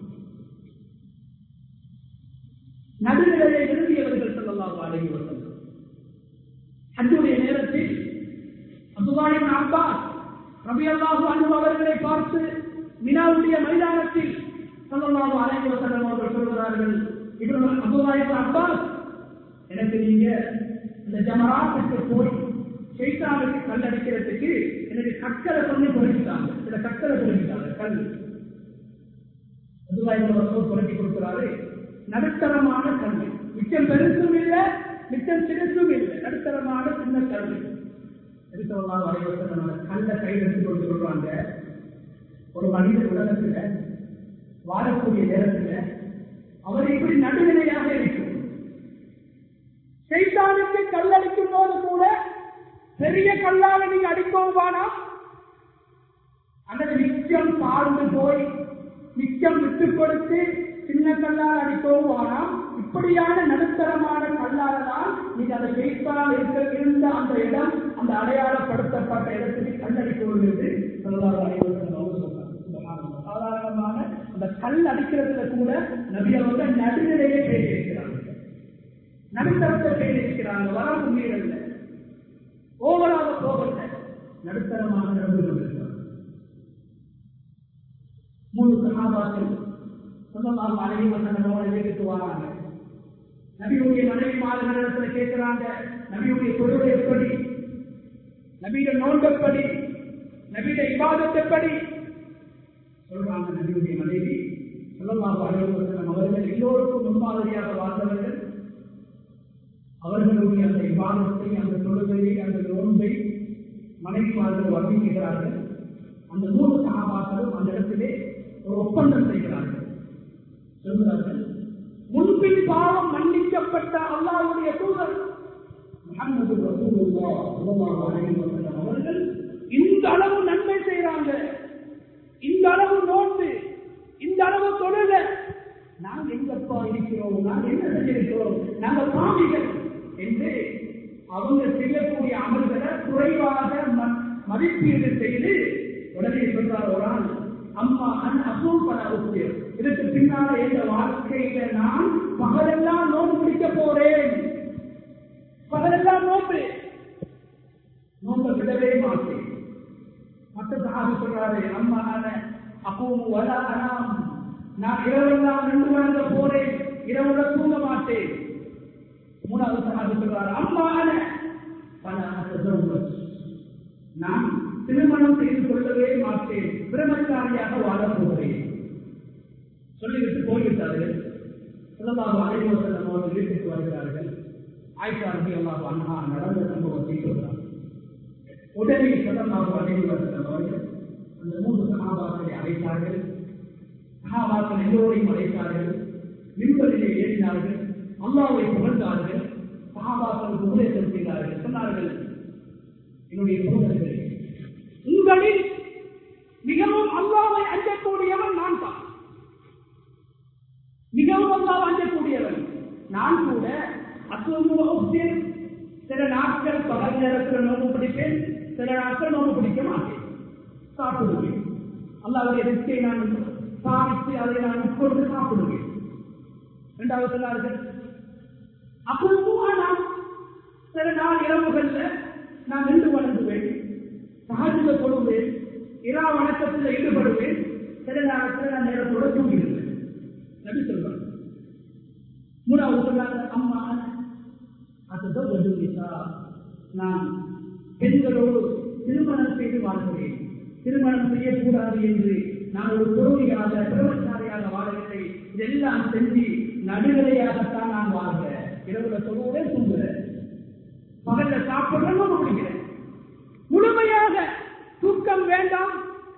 நடுநிலையை விரும்பியவர்கள் சொல்லலாம் அழகி வசனம் அன்றைய நேரத்தில் அப்துல்லாஹின் அப்பாஸ் ரபி அல்லாஹு அன்பு அவர்களை பார்த்து மினாவுடைய மைதானத்தில் சொல்லலாம் அழகி வசனம் அவர்கள் சொல்கிறார்கள் இவர்கள் அப்துல்லாஹின் அப்பாஸ் எனக்கு நீங்க இந்த ஜமராத்துக்கு போய் சைத்தானுக்கு கல் அடிக்கிறதுக்கு எனக்கு கக்கரை சொல்லி பொறுக்கிட்டாங்க சில கக்கரை பொறுக்கிட்டாங்க கல் அப்துல்லாஹின் பொறுக்கி கொடுக்கிறாரு நடுத்தரமான கல்வி மிச்சம் பெருசும் இல்லை மிச்சம் சிறுசும் இல்லை நடுத்தரமான சின்ன கல்வி எடுத்தவெல்லாம் வரைவசனமான கல்ல கையில் எடுத்து கொண்டு சொல்றாங்க ஒரு மனித உலகத்துல வாழக்கூடிய நேரத்துல அவர் இப்படி நடுநிலையாக இருக்கும் சைத்தானுக்கு கல் அடிக்கும் போது கூட பெரிய கல்லால நீங்க அடிக்கவும் வேணாம் அல்லது நிச்சயம் தாழ்ந்து போய் நிச்சயம் விட்டுக் கொடுத்து சின்ன கல்லால் அடிக்கவும் வேணாம் இப்படியான நடுத்தரமான கல்லால தான் நீங்க அதை ஜெயித்தால் இருக்க இருந்த அந்த இடம் அந்த அடையாளப்படுத்தப்பட்ட இடத்துக்கு கல்லடிக்கணும் என்று சொல்லலாம் சாதாரணமான அந்த கல் அடிக்கிறதுல கூட நபி அவங்க நடுநிலையை பேசியிருக்கிறாங்க நடுத்தரத்தை பேசியிருக்கிறாங்க வரம்பு மீறல்ல ஓவராக போகல நடுத்தரமாக நடந்து கொண்டிருக்கிறார் மூணு சகாபாக்கள் சொல்லலாம் அழகி வசனங்களோட வீட்டுக்கு வராங்க நபியுடைய மனைவி மாதத்தில் கேட்கிறாங்க நபியுடைய தொழில் எப்படி நபியுடைய நோன்பெப்படி நபியுடைய இபாதத் எப்படி சொல்றாங்க நபியுடைய மனைவி சொல்லலாம் அழகி வசனம் அவர்கள் எல்லோருக்கும் முன்மாதிரியாக வாழ்ந்தவர்கள் அவர்களுடைய அந்த இபாதத்தை அந்த தொழுகையை அந்த நோன்பை மனைவிமார்கள் வர்ணிக்கிறார்கள் அந்த நூறு சகாபாக்களும் அந்த இடத்திலே ஒரு ஒப்பந்தம் செய்கிறார்கள் சொல்கிறார்கள் முன்பின் பாவம் மன்னிக்கப்பட்ட அல்லாவுடைய தூதர் முகமது ரசூலுல்லாஹ் ஸல்லல்லாஹு அலைஹி வஸல்லம் அவர்கள் இந்த அளவு நன்மை செய்றாங்க இந்த அளவு நோட்டு இந்த அளவு தொழுக நாங்க எங்கப்பா இருக்கிறோம் நாங்க என்ன செஞ்சிருக்கிறோம் நாங்க பாவிகள் என்று அவங்க செய்யக்கூடிய அமல்களை குறைவாக மதிப்பீடு செய்து உடனே சொல்றார் ஒரு ஆள் அம்மா அன் அசூப்பன உத்தியம் இதுக்கு பின்னால எந்த வாழ்க்கையில நான் பகலெல்லாம் நோன்பு பிடிக்க போறேன் பகலெல்லாம் நோன்பு நோன்பை விடவே மாட்டேன் மற்ற சகாபி சொல்றாரு அம்மா நான் அப்பவும் வர அனாம் நான் இரவெல்லாம் நின்று வழங்க போறேன் இரவுல தூங்க மாட்டேன் மூணாவது சகாபி சொல்றாரு அம்மா பல நான் திருமணம் செய்து கொள்ளவே மாட்டேன் பிரம்மச்சாரியாக வாழப் போகிறேன் சொல்லிவிட்டு போய்விட்டார்கள் சொல்லலாம் அலைவசனம் அவர்கள் வீட்டுக்கு வருகிறார்கள் ஆயிஷா ரபி அல்லாஹ் அண்ணா நடந்த சம்பவத்தை சொல்றார் உடனே சொல்லலாம் அலைவசனம் அவர்கள் அந்த மூன்று சகாபாக்களை அழைத்தார்கள் சகாபாக்கள் எல்லோரையும் அழைத்தார்கள் மின்பலிலே ஏறினார்கள் அல்லாவை புகழ்ந்தார்கள் சகாபாக்களுக்கு உபதேசம் செய்தார்கள் சொன்னார்கள் என்னுடைய சோதனைகளே உங்களில் மிகவும் அல்லாவை அஞ்சக்கூடியவன் நான் தான் மிகவும் அல்லாவை அஞ்சக்கூடியவன் நான் கூட அசுவமுகத்தில் சில நாட்கள் பகல் நேரத்தில் நோம்பு பிடிப்பேன் சில நாட்கள் நோம்பு பிடிக்க மாட்டேன் சாப்பிடுவேன் அல்லாவுடைய ரிஸ்கை நான் சாதித்து அதை நான் உட்கொண்டு சாப்பிடுவேன் இரண்டாவது சொன்னார்கள் அப்பொழுதும் ஆனால் சில நாள் இரவுகள்ல நான் நின்று வணங்குவேன் சகாஜில தொழுவேன் இரா வணக்கத்தில் ஈடுபடுவேன் சில நேரத்தில் நான் நேரத்தோட தூங்கிடுவேன் நபி சொல்றாங்க மூணாவது சொன்னாங்க அம்மா அதுதான் வதுவிசா நான் பெண்களோடு திருமணம் செய்து வாழ்கிறேன் திருமணம் செய்யக்கூடாது என்று நான் ஒரு துறவியாக பிரம்மச்சாரியாக வாழவில்லை இதெல்லாம் செஞ்சு நடுநிலையாகத்தான் நான் வாழ்கிறேன் இரவுல சொல்லுவதே தூங்குறேன் பகல்ல சாப்பிடுறேன் முடிக்கிறேன் முழுமையாக தூக்கம் வேண்டாம்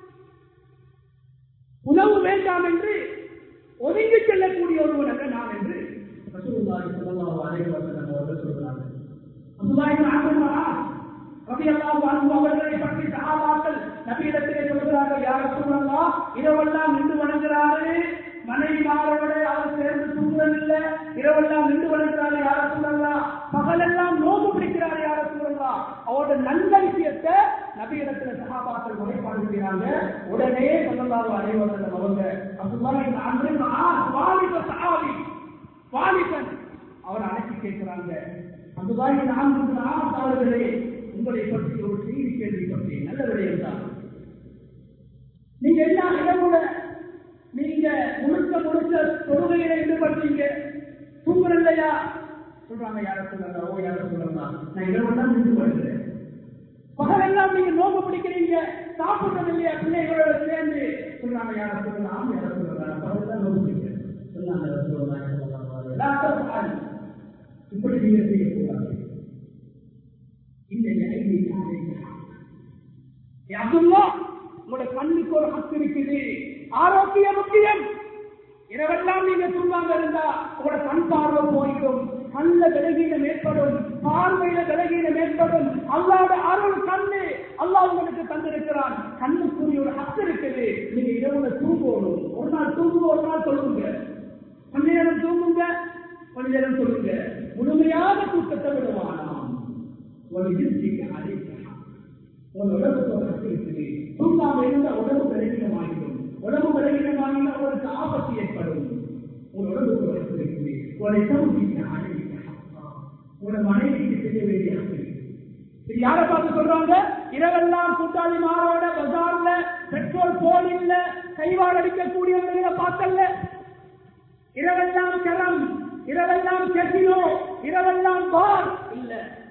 உணவு வேண்டாம் என்று ஒதுங்கி செல்லக்கூடிய ஒருவன் அல்ல நான் என்று ரசூலுல்லாஹி ஸல்லல்லாஹு அலைஹி வஸல்லம் அவர்கள் சொல்கிறார்கள் அப்துல்லாஹி இப்னு அம்ர் ரலியல்லாஹு அன்ஹு அவர்களை பற்றி சஹாபாக்கள் நபியிடத்திலே சொல்கிறார்கள் யார் ரசூலல்லாஹ் இரவெல்லாம் நின்று வணங்குறாரு மனைவிமாரோட அவர் சேர்ந்து தூங்குறதில்லை இரவெல்லாம் நின்று வணங்குறாரு யார சொல்லலாம் பகலெல்லாம் நோம்பு பிடிக்கிறாரு யார சொல்லலாம் அவரோட நல்ல விஷயத்தை நபியிடத்துல சகாபாக்கள் முறைப்பாடு செய்யறாங்க உடனே சொல்லலாம் அனைவர்கள் அவங்க அப்படிதான் வாலிப சகாவி வாலிபன் அவர் அழைச்சி கேட்கிறாங்க அதுதான் இந்த ஆண்டு அவர்களே உங்களை பற்றி ஒரு செய்தி கேள்விப்பட்டேன் நல்ல விடயம் தான் நீங்க எல்லா இடமுட நீங்க முழுக்க முழுக்க தொழுகையில ஈடுபட்டீங்க தூங்குறது இல்லையா சொல்றாங்க யார சொல்றாங்க ஓ யார சொல்றாங்க நான் இரவெல்லாம் நின்று வருகிறேன் பகலெல்லாம் நீங்க நோம்பு பிடிக்கிறீங்க சாப்பிடுறது இல்லையா பிள்ளைகளோட சேர்ந்து சொல்றாங்க யார சொல்லலாம் யார சொல்றாங்க பகலெல்லாம் நோம்பு பிடிக்கிறேன் சொன்னாங்க சொல்றாங்க இப்படி நீங்க செய்யக்கூடாது இந்த அப்துல்லா உங்களோட கண்ணுக்கு ஒரு ஹக்கு இருக்குது ஆரோக்கிய முக்கியம் இரவெல்லாம் நீங்க தூங்காம இருந்தா உங்களோட கண் பார்வை போயிடும் கண்ல விலகீனம் ஏற்படும் பார்வையில விலகீனம் ஏற்படும் அல்லாத அருள் கண்ணு அல்லாஹ் உங்களுக்கு தந்திருக்கிறான் கண்ணுக்குரிய ஒரு ஹக்கு இருக்குது நீங்க இரவுல தூங்கணும் ஒரு நாள் தூங்குங்க ஒரு நாள் சொல்லுங்க கொஞ்ச நேரம் தூங்குங்க கொஞ்ச நேரம் சொல்லுங்க முழுமையான தூக்கத்தை விடுவானாம் ஒரு இறுதிக்கு அழைக்கலாம் உன் உடம்புக்கு ஒரு ஹக்கு இருக்குது தூங்காம இருந்தா உடம்பு பலகீனமாகிடும் உடம்பு பலகீனமாகினா அவருக்கு ஆபத்து ஏற்படும் உன் உடம்புக்கு ஒரு ஹக்கு இருக்குது உன்னை சமூகிக்க அழைக்கலாம் உன மனைவிக்கு செய்ய வேண்டிய ஹக்கு இது யாரை பார்த்து சொல்றாங்க இரவெல்லாம் கூட்டாளி மாறோட பஜார்ல பெட்ரோல் போல் இல்ல கைவாள் அடிக்கக்கூடியவர்களை பார்த்தல்ல இரவெல்லாம் கரம் இரவெல்லாம் கெசினோ இரவெல்லாம் பார் இல்ல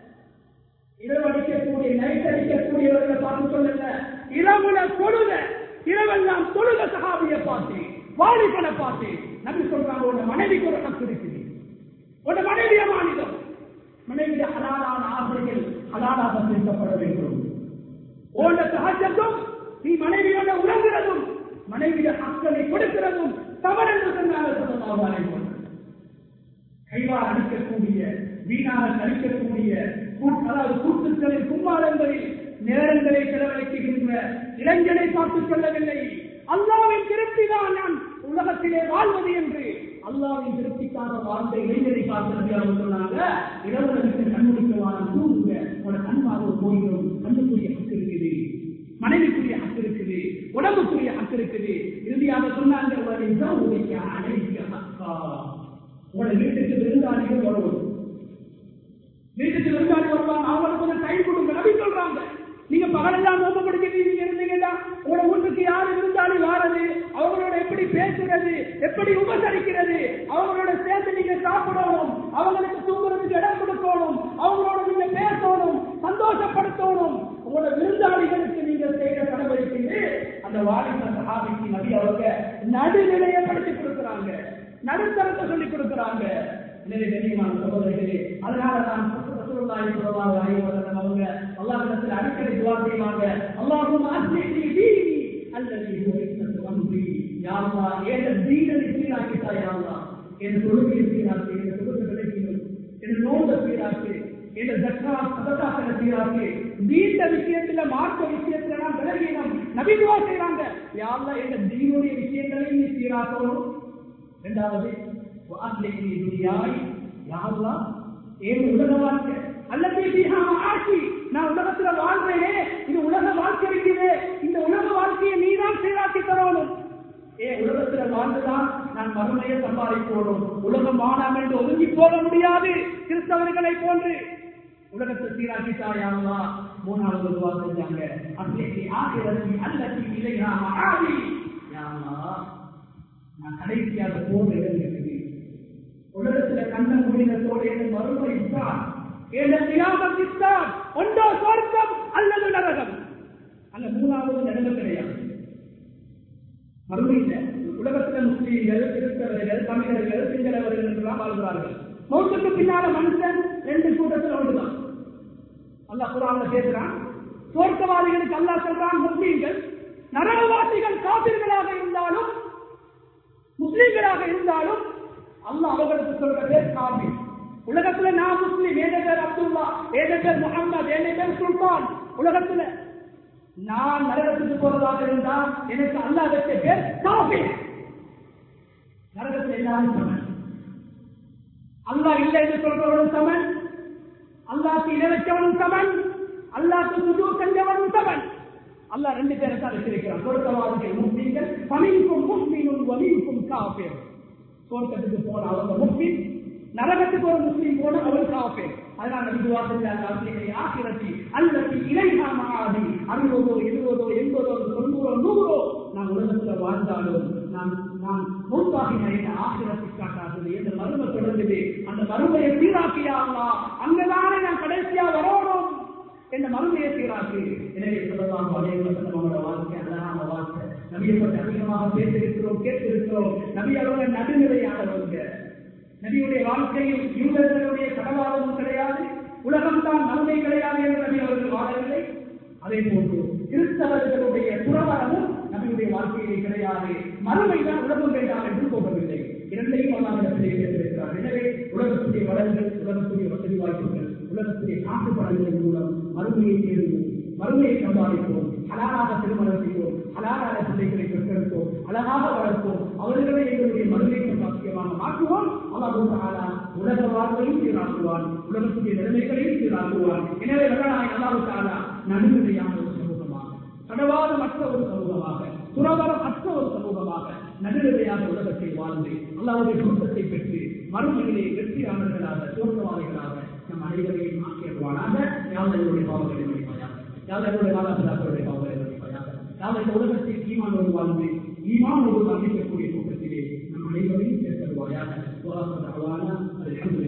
இரவு அடிக்கக்கூடிய நைட் அடிக்கக்கூடியவர்களை பார்த்து சொல்லல இரவுல தொழுத இரவெல்லாம் தொழுத சகாபிய பார்த்து வாலிபனை பார்த்து நபி சொல்றாங்க உன் மனைவிக்கு ஒரு ஹக்கு இருக்குது உன் மனைவிய மாநிலம் மனைவிய ஹலாலான ஆசைகள் ஹலாலாக சேர்க்கப்பட வேண்டும் உன் சகஜத்தும் நீ மனைவியோட உணர்கிறதும் மனைவிய ஹக்களை கொடுக்கிறதும் தவறென்று சொன்னாங்க கைவால் அடிக்கக்கூடிய வீணாக கழிக்கக்கூடிய அதாவது கூட்டுக்களில் கும்மாளங்களில் நேரங்களை செலவழிக்கின்ற இளைஞனை பார்த்துக் கொள்ளவில்லை அல்லாவின் திருப்தி தான் நான் உலகத்திலே வாழ்வது என்று அல்லாவின் திருப்திக்காக வாழ்ந்த இளைஞரை பார்த்து அவர் சொன்னாங்க இரவு நமக்கு கண்முடிக்கவான தூங்குங்க உங்களோட கண்பாக போயிடும் கண்ணுக்குரிய ஹக்கு இருக்குது மனைவிக்குரிய ஹக்கு இருக்குது உடம்புக்குரிய ஹக்கு இருக்குது இறுதியாக சொன்னாங்க உடைய அனைத்து ஹக்கா உங்களோட வீட்டுக்கு விருந்தாளிகள் வருவது வீட்டுக்கு விருந்தாளி வருவாங்க அவங்களுக்கு கொஞ்சம் டைம் கொடுங்க நபி சொல்றாங்க நீங்க பகலெல்லாம் நோம்பு பிடிக்கிறது நீங்க இருந்தீங்கன்னா உங்களோட வீட்டுக்கு யாரு விருந்தாளி வாரது அவங்களோட எப்படி பேசுறது எப்படி உபசரிக்கிறது அவங்களோட சேர்ந்து நீங்க சாப்பிடணும் அவங்களுக்கு தூங்குறதுக்கு இடம் கொடுக்கணும் அவங்களோட நீங்க பேசணும் சந்தோஷப்படுத்தணும் உங்களோட விருந்தாளிகளுக்கு நீங்க செய்யற கடமைக்கு அந்த வாலிப சகாபிக்கு நபி அவங்க நடுநிலையை படிச்சு கொடுக்குறாங்க நடுத்தரத்தை சொல்லி கொடுக்குறாங்க எனவே கண்ணியமான சகோதரர்களே அதனால நான் ரசூலுல்லாஹி ஸல்லல்லாஹு அலைஹி வஸல்லம் அவங்க அல்லாஹ்விடத்தில் அடிக்கடி துஆ செய்வாங்க அல்லாஹும்ம அஸ்லிஹ் லி தீனி அல்லதி ஹுவ இஸ்மத்து அம்ரி யா அல்லாஹ் ஏத தீனை சீராக்கிட்டா யா அல்லாஹ் என் தொழுகையை சீராக்கு என் தொழுகை விளக்கிடும் என் நோன்பை சீராக்கு என் ஜக்காத் சதகாக்களை சீராக்கு தீண்ட விஷயத்துல மார்க்க விஷயத்துல நான் விலகினோம் நபி துஆ செய்றாங்க யா அல்லாஹ் என் தீனுடைய விஷயங்களையும் நீ சீராக்கணும் இரண்டாவது வாசிலேயே துனியாய் யாருலா ஏன் உலக வாழ்க்கை அல்லது ஆட்சி நான் உலகத்துல வாழ்றேனே இது உலக வாழ்க்கை இருக்குது இந்த உலக வாழ்க்கையை நீதான் சீராக்கி தரணும் ஏ உலகத்துல வாழ்ந்துதான் நான் மறுமையை சம்பாதிக்கணும் உலகம் வாழாம் என்று ஒதுங்கி போக முடியாது கிறிஸ்தவர்களை போன்று உலகத்தை சீராக்கிட்டாயாங்களா மூணாவது துவா செஞ்சாங்க அன்னைக்கு ஆகிரத்தி அல்லத்தி இலையா ஆதி யாமா நான் கடைசியாக போக இடம் இருக்குது உலகத்துல கண்ண முடினத்தோடு என் மறுமை தான் என் தியாகத்தில் தான் ஒன்றோ சொர்க்கம் அல்லது நரகம் அந்த மூணாவது நரகம் கிடையாது மறுமையில உலகத்துல முஸ்லீம்கள் கிறிஸ்தவர்கள் தமிழர்கள் சிங்களவர்கள் என்றெல்லாம் வாழ்கிறார்கள் மௌத்துக்கு பின்னால மனுஷன் ரெண்டு கூட்டத்தில் ஒன்றுதான் அல்லாஹ் குரான்ல பேசுறான் சுவர்க்கவாதிகளுக்கு அல்லாஹ் சொல்றான் முஸ்லீம்கள் நரகவாசிகள் காபிர்களாக இருந்தாலும் முஸ்லீம்களாக இருந்தாலும் அல்லாஹ் அவர்களுக்கு சொல்ற பேர் காபி உலகத்துல நான் முஸ்லீம் ஏழு பேர் அப்துல்லா ஏழு பேர் முகமது ஏழு பேர் சுல்தான் உலகத்துல நான் நரகத்துக்கு போறதாக இருந்தா எனக்கு அல்லாஹ் வச்ச பேர் காபி நரகத்தில் எல்லாரும் சமன் அல்லாஹ் இல்லை என்று சொல்றவனும் சமன் அல்லாஹ்க்கு இணை வச்சவனும் சமன் அல்லாஹ்க்கு சுஜூ செஞ்சவனும் சமன் அல்லாஹ் ரெண்டு பேரை தான் வச்சிருக்கிறான் சொர்க்கவாதிகள் முஸ்லீம்கள் பணிக்கும் முஸ்லீமும் வலிக்கும் காப்பேர் சொர்க்கத்துக்கு போன அவங்க முஸ்லீம் நரகத்துக்கு ஒரு முஸ்லீம் போன அவர் காப்பேர் அதனால நபிவாசல் ஆசிரத்தி அல்லது இலைஹா மகாதி அறுபதோ எழுபதோ எண்பதோ தொண்ணூறோ நூறோ நான் உலகத்துல வாழ்ந்தாலும் நான் நான் மூத்தாகின என்ன ஆசிரத்தை காட்டாது என்ற மருமை தொடர்ந்தது அந்த மருமையை சீராக்கியாங்களா அங்கதானே நான் கடைசியா வரணும் என்ற மருமையை சீராக்கு எனவே சொல்லலாம் பழைய நம்மளோட வாழ்க்கை அழகான வாழ்க்கை நபியை பற்றி அதிகமாக பேசியிருக்கிறோம் கேட்டிருக்கிறோம் நபி அவங்க நடுநிலையானவங்க நபியுடைய வாழ்க்கையில் யூதர்களுடைய கடவாதமும் கிடையாது உலகம்தான் மறுமை கிடையாது என்று நபி அவர்கள் வாழவில்லை அதே போன்று கிறிஸ்தவர்களுடைய துறவரமும் நபியுடைய வாழ்க்கையிலே கிடையாது மறுமைதான் உலகம் வேண்டாம் என்று போகவில்லை இரண்டையும் அல்லாவிடத்திலே கேட்டிருக்கிறார் எனவே உலகத்துடைய வளங்கள் உலகத்துடைய வசதி வாய்ப்புகள் உலகத்துடைய நாட்டு படங்களின் மூலம் மறுமையை தேடுவோம் மறுமையை சம்பாதிப்போம் அழகாக திருமணம் செய்வோம் அழகாக பிள்ளைகளை பெற்றெடுப்போம் அழகாக வளர்ப்போம் அவர்களை எங்களுடைய மறுமைக்கு சாத்தியமாக மாற்றுவோம் அல்லாஹ் உலக வாழ்வையும் சீராக்குவான் உலகத்துடைய நிலைமைகளையும் சீராக்குவான் எனவே வல்லநாய் அல்லாஹ் தாலா நடுநிலையான ஒரு சமூகமாக கடவாதமற்ற ஒரு சமூகமாக துறவரம் அற்ற ஒரு சமூகமாக நடுநிலையாக உலகத்தை வாழ்ந்து அல்லாவுடைய சுத்தத்தை பெற்று மறுமையிலே வெற்றியாளர்களாக சோர்ந்தவாதிகளாக நம் அனைவரையும் ஆக்கியவானாக யாவர்களுடைய பாவங்களை மதிப்பாயாக யாவர்களுடைய மாதாபிதாக்களுடைய பாவங்களை மதிப்பாயாக யாவது இந்த உலகத்தில் ஈமானோடு வாழ்ந்து ஈமானோடு மன்னிக்கக்கூடிய கூட்டத்திலே நம் அனைவரையும் சேர்த்தருவாயாக